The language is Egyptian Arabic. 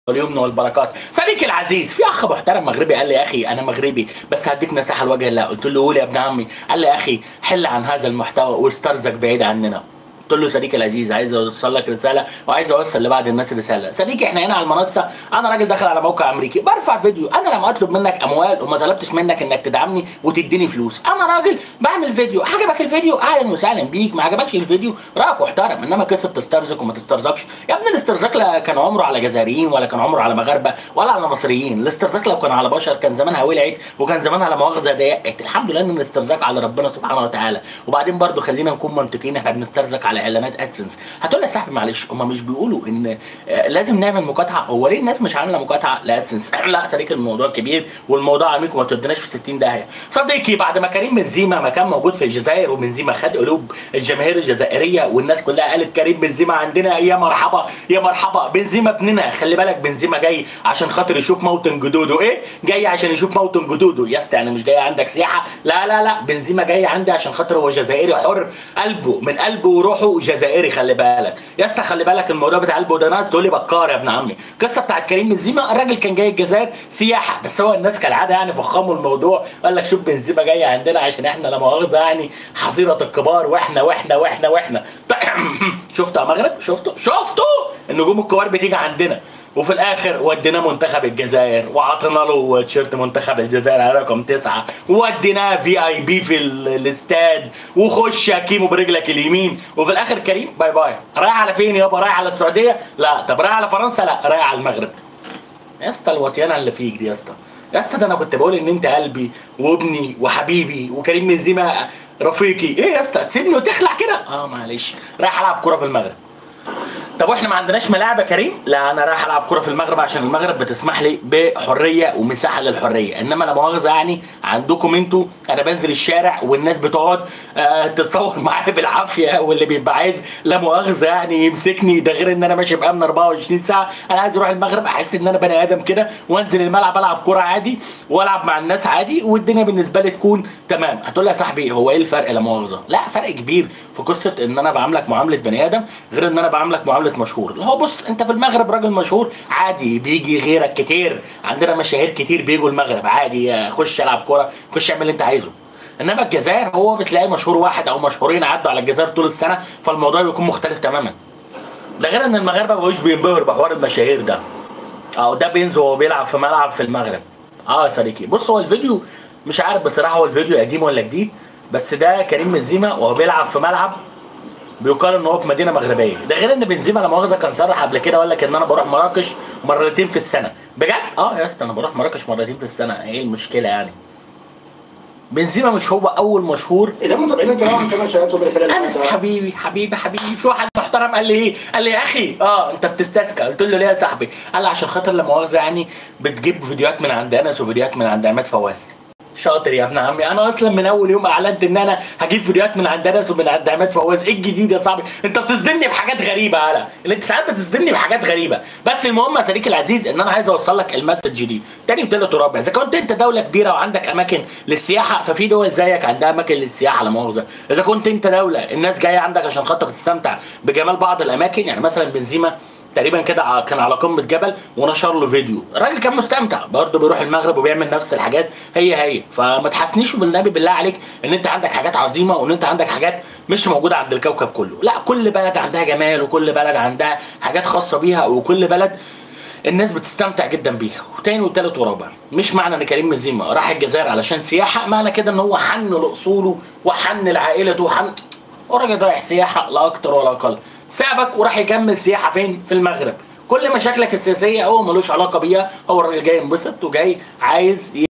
واليمن والبركات صديقي العزيز في اخ محترم مغربي قال لي يا اخي انا مغربي بس هديك نصيحه لوجه الله قلت له قول يا ابن عمي قال لي يا اخي حل عن هذا المحتوى واسترزق بعيد عننا قلت له صديقي العزيز عايز اوصل لك رساله وعايز اوصل لبعض الناس رساله صديقي احنا هنا على المنصه انا راجل داخل على موقع امريكي برفع فيديو انا لما اطلب منك اموال وما طلبتش منك انك تدعمني وتديني فلوس انا راجل بعمل فيديو عجبك الفيديو اهلا وسهلا بيك ما عجبكش الفيديو رايك محترم انما قصه تسترزق وما تسترزقش يا ابني الاسترزاق لا كان عمره على جزائريين ولا كان عمره على مغاربه ولا على مصريين الاسترزاق لو كان على بشر كان زمانها ولعت وكان زمانها لا مؤاخذه ضيقت الحمد لله ان الاسترزاق على ربنا سبحانه وتعالى وبعدين برضو خلينا نكون منطقيين احنا بنسترزق على اعلانات ادسنس هتقول لي يا صاحبي معلش هم مش بيقولوا ان آه، لازم نعمل مقاطعه هو ليه الناس مش عامله مقاطعه لادسنس لا صديقي الموضوع كبير والموضوع عميق وما توديناش في 60 داهيه صديقي بعد ما كريم بنزيما ما كان موجود في الجزائر وبنزيما خد قلوب الجماهير الجزائريه والناس كلها قالت كريم بنزيما عندنا يا مرحبا يا مرحبا بنزيما ابننا خلي بالك بنزيما جاي عشان خاطر يشوف موطن جدوده ايه جاي عشان يشوف موطن جدوده يا اسطى يعني مش جاي عندك سياحه لا لا لا بنزيما جاي عندي عشان خاطر هو جزائري حر قلبه من قلبه وروحه جزائري خلي بالك يا اسطى خلي بالك الموضوع بتاع قلبه ده ناس تقول لي بكار يا ابن عمي القصه بتاعت كريم بنزيما الراجل كان جاي الجزائر سياحه بس هو الناس كالعاده يعني فخموا الموضوع قال لك شوف بنزيما جاي عندنا عشان احنا لا مؤاخذه يعني حظيره الكبار واحنا واحنا واحنا واحنا شفتوا يا مغرب شفتوا شفتوا النجوم الكبار بتيجي عندنا وفي الاخر وديناه منتخب الجزائر وعطينا له تيشيرت منتخب الجزائر على رقم تسعه ووديناه في اي بي في ال- الاستاد وخش يا كيمو برجلك اليمين وفي الاخر كريم باي باي رايح على فين يابا رايح على السعوديه لا طب رايح على فرنسا لا رايح على المغرب يا اسطى الوطيانه اللي فيك دي يا اسطى يا اسطى ده انا كنت بقول ان انت قلبي وابني وحبيبي وكريم بنزيما رفيقي ايه يا اسطى تسيبني وتخلع كده اه معلش رايح العب كوره في المغرب طب واحنا ما عندناش ملاعب يا كريم؟ لا انا رايح العب كوره في المغرب عشان المغرب بتسمح لي بحريه ومساحه للحريه، انما لا مؤاخذه يعني عندكم انتوا انا بنزل الشارع والناس بتقعد آه تتصور معايا بالعافيه واللي بيبقى عايز لا مؤاخذه يعني يمسكني ده غير ان انا ماشي بامن 24 ساعه، انا عايز اروح المغرب احس ان انا بني ادم كده وانزل الملعب العب كوره عادي والعب مع الناس عادي والدنيا بالنسبه لي تكون تمام، هتقول لي يا صاحبي هو ايه الفرق لا مؤاخذه؟ لا فرق كبير في قصه ان انا بعاملك معامله بني ادم غير ان انا بعاملك معامله مشهور اللي هو بص انت في المغرب راجل مشهور عادي بيجي غيرك كتير عندنا مشاهير كتير بيجوا المغرب عادي آه، خش العب كوره خش اعمل اللي انت عايزه انما الجزائر هو بتلاقي مشهور واحد او مشهورين عدوا على الجزائر طول السنه فالموضوع بيكون مختلف تماما ده غير ان المغاربه ما بقوش بينبهروا بحوار المشاهير ده اه ده بينزل وهو بيلعب في ملعب في المغرب اه يا صديقي بص هو الفيديو مش عارف بصراحه هو الفيديو قديم ولا جديد بس ده كريم بنزيما وهو بيلعب في ملعب بيقال ان هو في مدينه مغربيه ده غير ان بنزيما لا مؤاخذه كان صرح قبل كده وقال لك ان انا بروح مراكش مرتين في السنه بجد اه يا اسطى انا بروح مراكش مرتين في السنه ايه المشكله يعني بنزيما مش هو اول مشهور إذا منذ بعيدا كلام كما شاهدتم من خلال انس الحلقة. حبيبي حبيبي حبيبي في واحد محترم قال لي ايه؟ قال لي يا اخي اه انت بتستسكى قلت له ليه يا صاحبي؟ قال لي عشان خاطر لا مؤاخذه يعني بتجيب فيديوهات من عند انس وفيديوهات من عند عماد فواز شاطر يا ابن عمي انا اصلا من اول يوم اعلنت ان انا هجيب فيديوهات من عند انس ومن عند عماد فواز ايه الجديد يا صاحبي انت بتصدمني بحاجات غريبه يالا اللي انت ساعات بتصدمني بحاجات غريبه بس المهم يا صديقي العزيز ان انا عايز اوصل لك المسج دي تاني وتالت ورابع اذا كنت انت دوله كبيره وعندك اماكن للسياحه ففي دول زيك عندها اماكن للسياحه لا مؤاخذه اذا كنت انت دوله الناس جايه عندك عشان خاطر تستمتع بجمال بعض الاماكن يعني مثلا بنزيما تقريبا كده ع- كان على قمه جبل ونشر له فيديو الراجل كان مستمتع برضه بيروح المغرب وبيعمل نفس الحاجات هي هي فما تحسنيش بالنبي بالله عليك ان انت عندك حاجات عظيمه وان انت عندك حاجات مش موجوده عند الكوكب كله لا كل بلد عندها جمال وكل بلد عندها حاجات خاصه بيها وكل بلد الناس بتستمتع جدا بيها وتاني وتالت ورابع مش معنى ان كريم بنزيما راح الجزائر علشان سياحه معنى كده ان هو حن لاصوله وحن لعائلته وحن هو راجل رايح سياحه لا اكتر ولا اقل سابك وراح يكمل سياحه فين في المغرب كل مشاكلك السياسيه هو ملوش علاقه بيها هو الراجل جاي ينبسط وجاي عايز